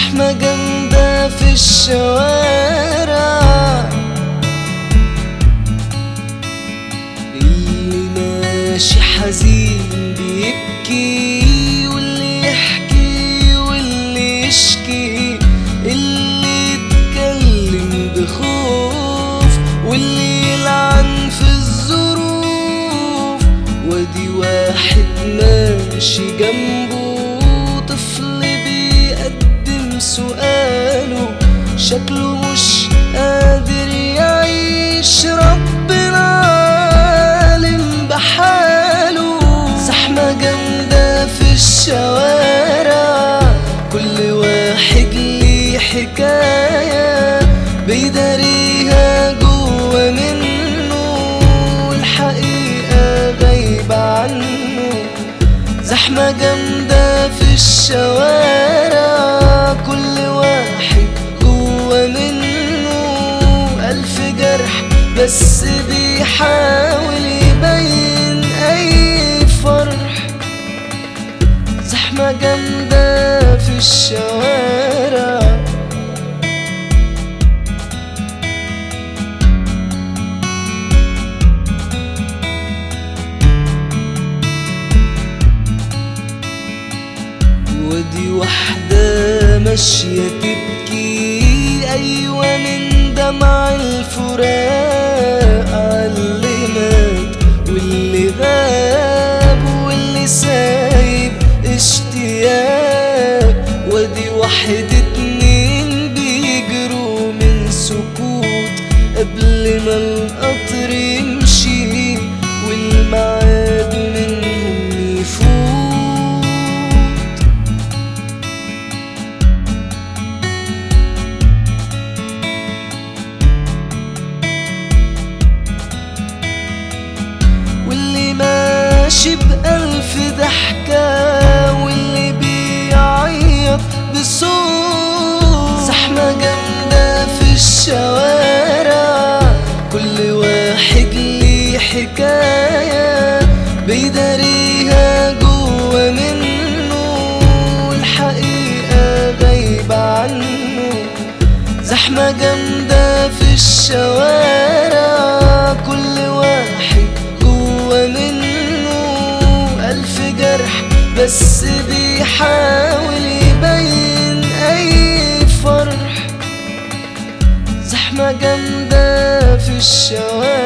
زحمة جامدة في الشوارع اللي ماشي حزين بيبكي واللي يحكي واللي يشكي اللي يتكلم بخوف واللي يلعن في الظروف وادي واحد ماشي جنبه طفل بيقدم سؤاله شكله مش قادر يعيش ربنا عالم بحاله زحمة جامدة في الشوارع كل واحد ليه حكاية بيداريها جوا منه والحقيقة غايبة عنه زحمة جامدة في الشوارع كل واحد جوا منه ألف جرح بس بيحاول يبين أي فرح زحمة جامدة في الشوارع ودي واحدة ماشية تبكي أيوة من دمع الفراق عاللي مات واللي غاب واللي سايب اشتياق ودي واحد اتنين بيجروا من سكوت قبل ما القطر يمشي والميعاد منهم يفوت واللي ماشي بألف ضحكة واللي بيعيط بصوت زحمة جامدة في الشوارع كل واحد ليه حكاية بيداريها جوا منه والحقيقة غايبة عنه زحمة جامدة في الشوارع كل واحد جوا منه ألف جرح بس بيحاول يبين أي فرح زحمة جامدة في الشوارع